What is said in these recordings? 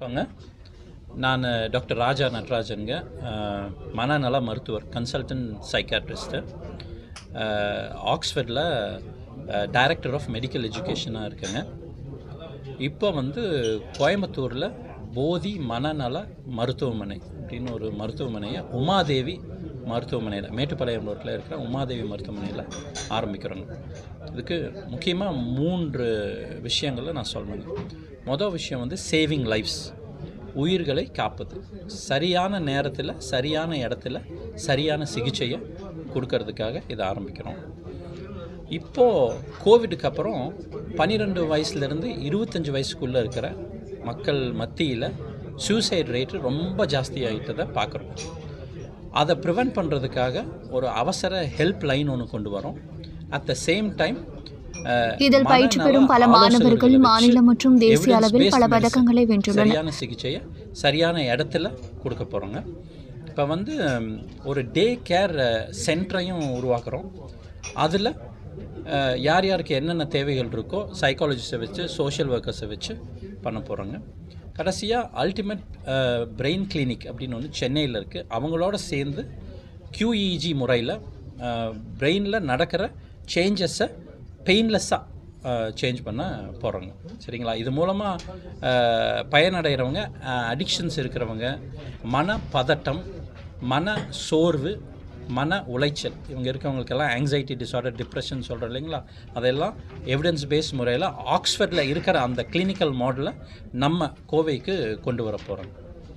வணக்கங்க நான் டாக்டர் ராஜா நட்ராஜனுங்க அஹ், மனநல மருத்துவர் கன்சல்டன்ட் சைக்காட்ரிஸ்ட்டு ஆக்ஸ்ஃபர்டில் டைரக்டர் ஆஃப் மெடிக்கல் எஜுகேஷனாக இருக்கேங்க இப்போ வந்து கோயம்புத்தூரில் போதி மனநல மருத்துவமனை அப்படின்னு ஒரு மருத்துவமனையை உமாதேவி மருத்துவமனையில் மேட்டுப்பாளையம் ரோட்டில் இருக்கிற உமாதேவி மருத்துவமனையில் ஆரம்பிக்கிறோங்க இதுக்கு முக்கியமாக மூன்று விஷயங்களை நான் சொல்லணுங்க மொதல் விஷயம் வந்து சேவிங் லைஃப்ஸ் உயிர்களை காப்பது சரியான நேரத்தில் சரியான இடத்துல சரியான சிகிச்சையை கொடுக்கறதுக்காக இதை ஆரம்பிக்கிறோம் இப்போது கோவிடுக்கு அப்புறம் பன்னிரெண்டு வயசுலேருந்து இருபத்தஞ்சி வயசுக்குள்ளே இருக்கிற மக்கள் மத்தியில் சூசைட் ரேட்டு ரொம்ப ஜாஸ்தியாகிட்டதை பார்க்குறோம் அதை ப்ரிவெண்ட் பண்ணுறதுக்காக ஒரு அவசர ஹெல்ப் லைன் ஒன்று கொண்டு வரோம் அட் த சேம் டைம் இதில் பயிற்சி பெறும் பல மாணவர்கள் மாநில மற்றும் தேசிய அளவில் பல பதக்கங்களை வென்றுள்ளனர் சரியான சிகிச்சையை சரியான இடத்துல கொடுக்க போகிறோங்க இப்போ வந்து ம், ஒரு டே கேர் சென்டரையும் உருவாக்குறோம் அதில் யார் யாருக்கு என்னென்ன தேவைகள் இருக்கோ சைக்காலஜிஸ்ட்டை வச்சு சோஷியல் ஒர்க்கர்ஸை வச்சு பண்ண போகிறோங்க கடைசியாக அல்டிமேட் பிரெயின் கிளினிக் அப்படின்னு ஒன்று சென்னையில் இருக்குது அவங்களோட சேர்ந்து QEEG முறையில் பிரெயினில் நடக்கிற சேஞ்சஸை பெயின்லெஸ்ஸாக சேஞ்ச் பண்ண போகிறோங்க சரிங்களா இது மூலமாக பயனடைகிறவங்க அடிக்ஷன்ஸ் இருக்கிறவங்க மன பதட்டம் மன சோர்வு மன உளைச்சல் இவங்க இருக்கவங்களுக்கெல்லாம் ஆங்ஸைட்டி டிஸார்டர் டிப்ரெஷன் சொல்கிறோம் இல்லைங்களா அதெல்லாம் எவிடன்ஸ் பேஸ் முறையில் ஆக்ஸ்ஃபர்டில் இருக்கிற அந்த கிளினிக்கல் மாடலை நம்ம கோவைக்கு கொண்டு வர போகிறோம்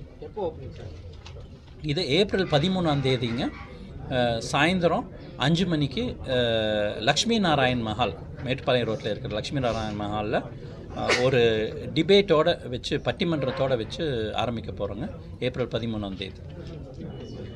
இது ஏப்ரல் பதிமூணாம் தேதிங்க அஹ், சாயந்தரம் அஞ்சு மணிக்கு அஹ், லக்ஷ்மி நாராயண் மஹால் மேட்டுப்பாளையம் ரோட்டில் இருக்கிற லக்ஷ்மி நாராயண் மஹாலில் அஹ், ஒரு டிபேட்டோட வச்சு பட்டிமன்றத்தோட வச்சு ஆரம்பிக்க போகிறோங்க ஏப்ரல் பதிமூணாம் தேதி